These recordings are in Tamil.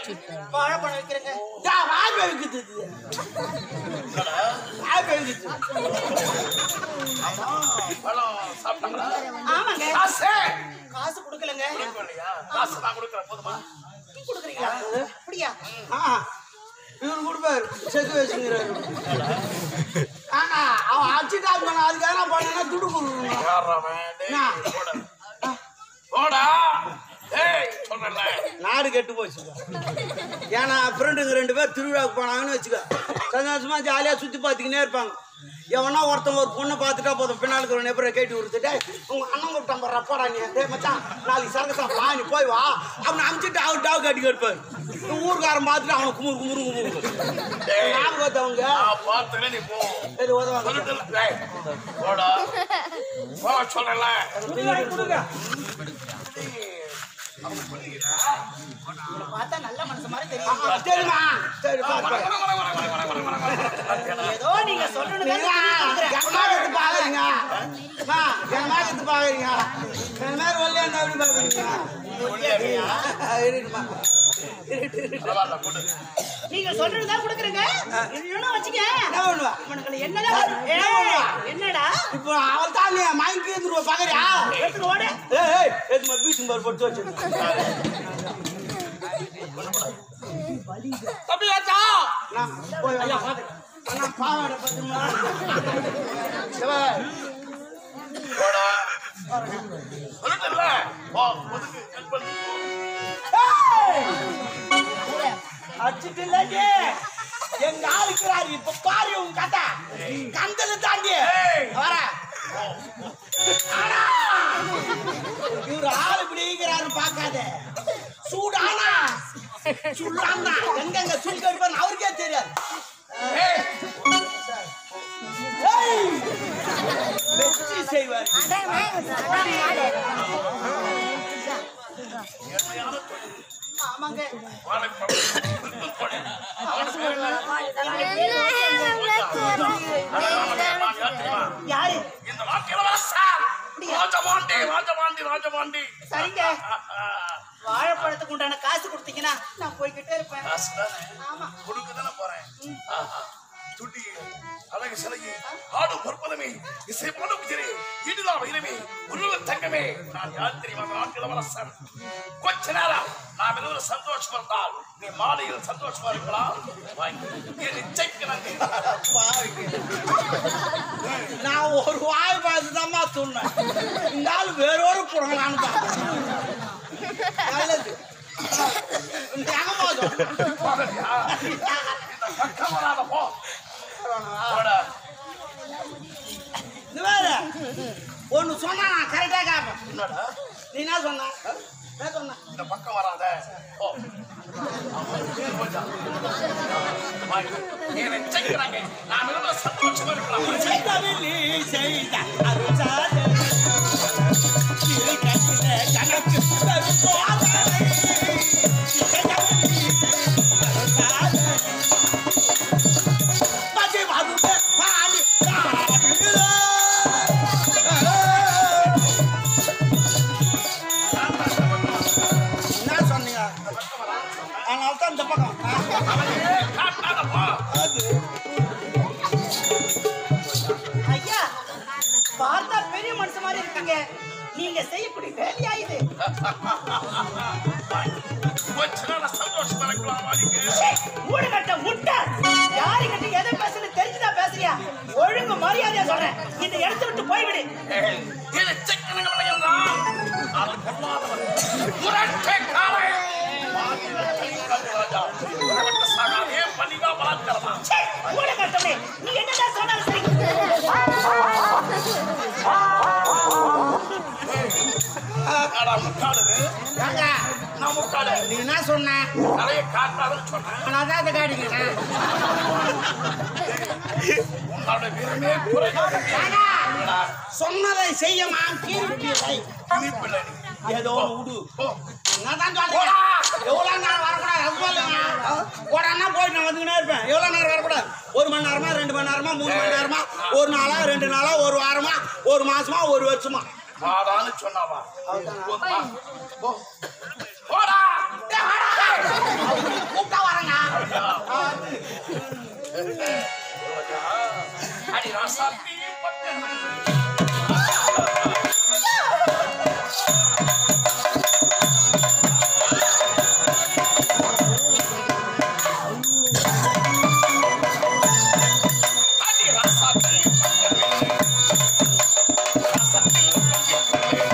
வாழைப்பழம் வைக்கிறேங்க டா, வாய் வைக்குது இது. வாய் வைக்குது. பழம் சாப்பிட்டாங்களா ஆமாங்க காசு காசு கொடுக்கலங்க கொடுக்கலையா காசு நான் கொடுக்குறேன் போதுமா நீ கொடுக்குறீங்களா அப்படியா ஆ, இவரு கொடுப்பாரு செத்து வச்சுங்கிறாரு ஆனா அவன் அடிச்சுட்டா போனா அதுக்காக நான் பண்ணா துடு கொடுக்கணும் யாரவன்? டேய், என்ன? போடா. போடா ஏய் சொன்னல நாடு கெட்டு போச்சு ஏன்னா ஃப்ரெண்டுங்க ரெண்டு பேர் திருவிழாவுக்கு போனாங்கன்னு வச்சுக்க சந்தோஷமா ஜாலியாக சுற்றி பார்த்துக்கினே இருப்பாங்க எவனா ஒருத்தன் ஒரு பொண்ணை பார்த்துட்டா போதும் பின்னாலுக்கு ஒரு நெபரை கேட்டு கொடுத்துட்டு உங்க அண்ணன் கூப்பிட்டான் பாரு போடா நீ டேய் மச்சான் நாளைக்கு சரக்கு வா நீ போய் வா அவனை அமுச்சிட்டு அவர் டாவு கட்டி கட்டுப்பாரு ஊருக்காரன் பார்த்துட்டு அவனை குமுறு குமுறு குமுறு ஞாபகத்தை அவங்க நான் பார்த்துக்கிறேன் நீ போ இது உதவாங்க சொல்லிட்டு டேய், போடா போ சொல்லல உங்களை பார்த்தா நல்ல மனசு மாதிரி தெரியும் சரிம்மா சரி பாத்து ஏதோ நீங்க சொல்லணும் ஜனநாயகத்து பாக்குறீங்க அம்மா, ஜனநாயகத்து பாக்குறீங்க என் மேல ஒல்லியா இருந்தா எப்படி பாக்குறீங்க இருட்டுமா இருட்டு இருட்டு பரவாயில்ல போடு நீங்க சொல்றது தான் கொடுக்குறேங்க இல்லைன்னா வச்சுக்க என்ன பண்ணுவா உனக்கு என்னதான் ஏய், என்னடா இப்போ அவள் தான் நீ மயங்கி இருந்துருவா பாக்குறியா எடுத்துட்டு ஓடு ஏய் ஏய் எதுமா பீச்சும் பாரு போட்டு வச்சு தம்பியாச்சா நான் போய் ஐயா அண்ணா பாவாடை பத்துமா போடா சொல்லிட்டுல போ முதுகு கட் பண்ணி போ. அடிச்சுட்டு இல்லையே எங்க ஆளுக்கிறாரு இப்ப பாரு உன் கதை கந்தல தாண்டி வர ஆனா, இவரு ஆளு இப்படி இருக்கிறாரு பார்க்காத சூடானா சுள்ளானா எங்கெங்க சுல் கடிப்பான்னு அவருக்கே தெரியாது ஏய், ஏய்! வெற்றி செய்வார் ஆமாங்க வாழைப்பழம் திருட்டு போடு. நான் யார் தெரியுமா? யாரு இந்த நாட்டில வாசல். ராஜபாண்டி ராஜபாண்டி ராஜபாண்டி சரிங்க வாழைப்பழத்துக்கு உண்டான காசு கொடுத்தீங்கன்னா நான் போய்கிட்டே இருப்பேன் காசு தானே? ஆமா கொடுக்க தானே போறேன் ஆஹா. துடி அழகு சிலையே ஆடு பொற்பதமே இசை பாடு குதிரை இடுதா வைரமே உருவ தங்கமே நான் யார் தெரியுமா இந்த நாட்டில் வளசன் கொஞ்ச நேரம் நாம் இருவரும் சந்தோஷமா இருந்தால் நீ மாலையில் சந்தோஷமா இருக்கலாம் வாங்கி என் இச்சைக்கு நன்றி நான் ஒரு வாய் பார்த்து தான்மா சொன்னேன் இந்த ஆள் வேறொரு புறங்களான்னு பார்த்தேன் நல்லது எங்க போதும் போகலையா? இந்த பக்கம் வராத போ போடா. இது வேற ஒன்னு சொன்னா நான் கரெக்டா கேட்பேன் என்னடா நீ என்ன சொன்ன என்ன சொன்ன இந்த பக்கம் வராத போ போடா. வாங்கி. என் இச்சைக்கு நாங்க நாம் இருவரும் சந்தோஷமா இருக்கலாம் செய்தவனி செய்த அருசாதனை. திருக்கண்ணில கணக்கு தருவாதனை. செய்தவனி செய்த அருசாதனை. மதி மதுவே பாடி பாடிலே. என்ன சொன்னீங்க அதனால தான் இந்த பக்கம் காட்டாத போ அது ஐயா பார்த்தா பெரிய மனுஷன் மாதிரி இருக்காங்க நீங்க செய்யக்கூடிய வேலையா இது கொஞ்ச நேரம் சந்தோஷமா இருக்கலாம் வாடிங்க ச்சே, மூடு கட்ட முட்டை யாரு கிட்ட எதை பேசுன்னு தெரிஞ்சுதான் பேசுறியா ஒழுங்கு மரியாதையா சொல்றேன் இந்த இடத்த விட்டு போய்விடு இது சிக்கனங்க விளையாடுறான் அது பொல்லாதவன் முரட்டைக்காரன் ராஜா உனக்கு சாகாதே பலிகா பலாத்காரமா ச்சே, மூடு கட்டமே நீ என்னதான் சொன்னாலும் சரி ஆடா முக்காடுது ஏங்க, நான் முக்காடு நீ என்ன சொன்ன நிறைய காட்டாதுன்னு சொன்னேன் நான் தான் அதை காட்டிங்க உன்னோட வீரமே குறையாது சொன்னதை செய்யமா கீழ்பிள்ளை இனிப்பில்லை நீ ஏதோ விடு போ. நான் தான் சொல்றேன் எவ்வளவு நேரம் வரக்கூடாது அது சொல்லுங்க உடனே போயிட்டு நான் வந்துக்கினே இருப்பேன் எவ்வளவு நேரம் வரக்கூடாது ஒரு மணி நேரமா ரெண்டு மணி நேரமா மூணு மணி நேரமா ஒரு நாளா ரெண்டு நாளா ஒரு வாரமா ஒரு மாசமா ஒரு வருஷமா வாடான்னு சொன்னாவா போதுமா? போ. போடா ஏய், வாடா. அடி ராசாத்தி பட்டன் அடி ராசாத்தி பட்டன் ராசாத்தி பட்டன்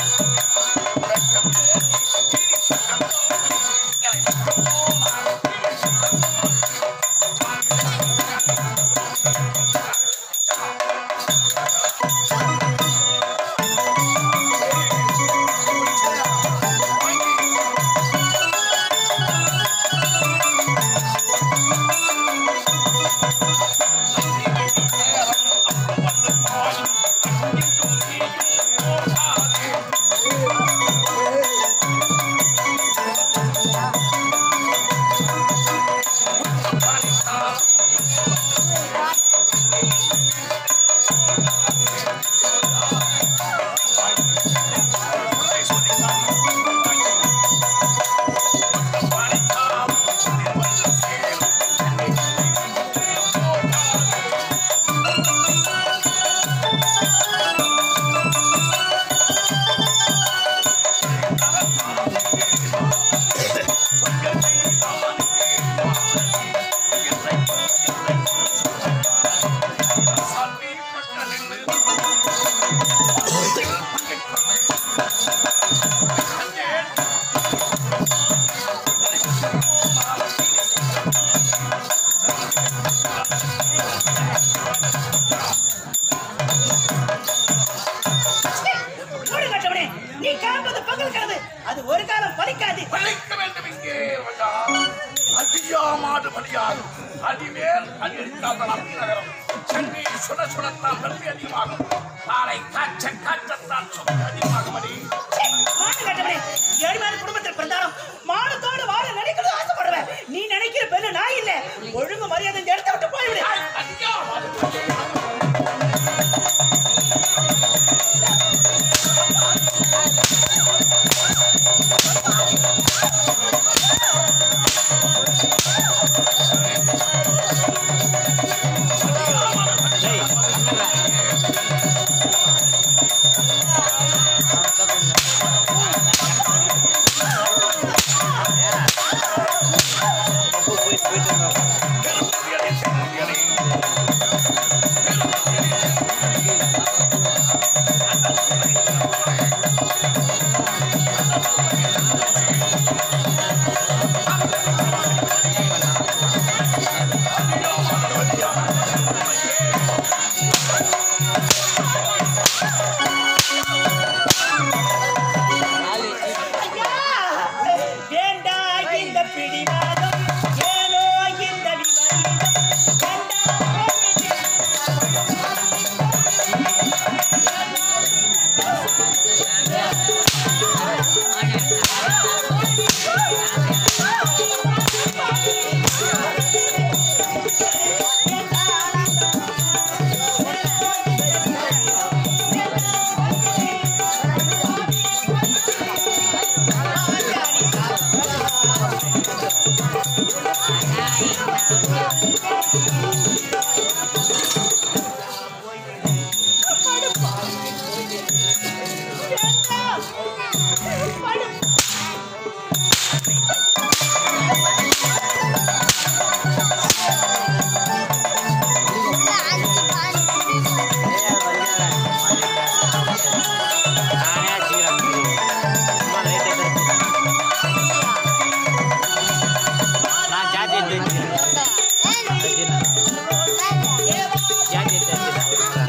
மூடு கட்டவனே நீ காண்பது பகல் கனவு அது ஒரு காலம் பலிக்காது பழிக்க வேண்டும் இங்கே ராஜா அடியா மாடு பலியாது அடிமேல் அடி எடுக்காத நம்பி நகரம் சென்னை சுட சுடத்தான் வெள்ளி அதிகமாகும் நாளை காற்ற காற்றத்தான் சொத்து அதிகமாகும் அடி ச்சே, மாடு கட்டவனே ஏழ்மையான குடும்பத்தில் பிறந்தாலும் மானத்தோடு வாழ நினைக்கிறது ஆசைப்படுவேன் நீ நினைக்கிற பெண்ணு நான் இல்ல ஒழுங்கு மரியாதை இந்த இடத்தை விட்டு போய்விடு அடியா மாடு ஐயா! வேண்டா இந்த பிடிவாதம் ஏனோ இந்த விபரீதம் வேண்டா நான் ஜாதி தெரிஞ்சுக்கிறேன் ஜாதி தெரிஞ்சுக்கிறேன்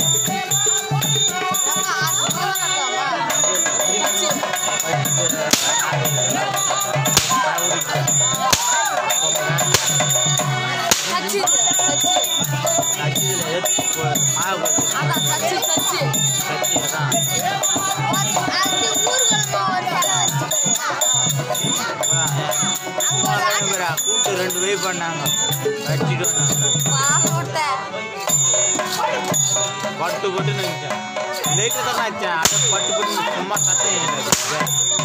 கூட்டு ரெண்டு வே பண்ணாங்க வச்சுட்டு வந்தாங்க பட்டு பட்டு நினைச்சேன் லைட்டாக தான் நினச்சேன் அதை பட்டு பட்டு சும்மா சத்தம் கேட்டது.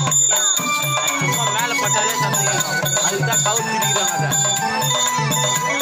அது சும்மா மேலே பட்டாலே சத்தம் கேட்கும் அதுக்கு தான் கவு திரிக்கிறாங்க அதை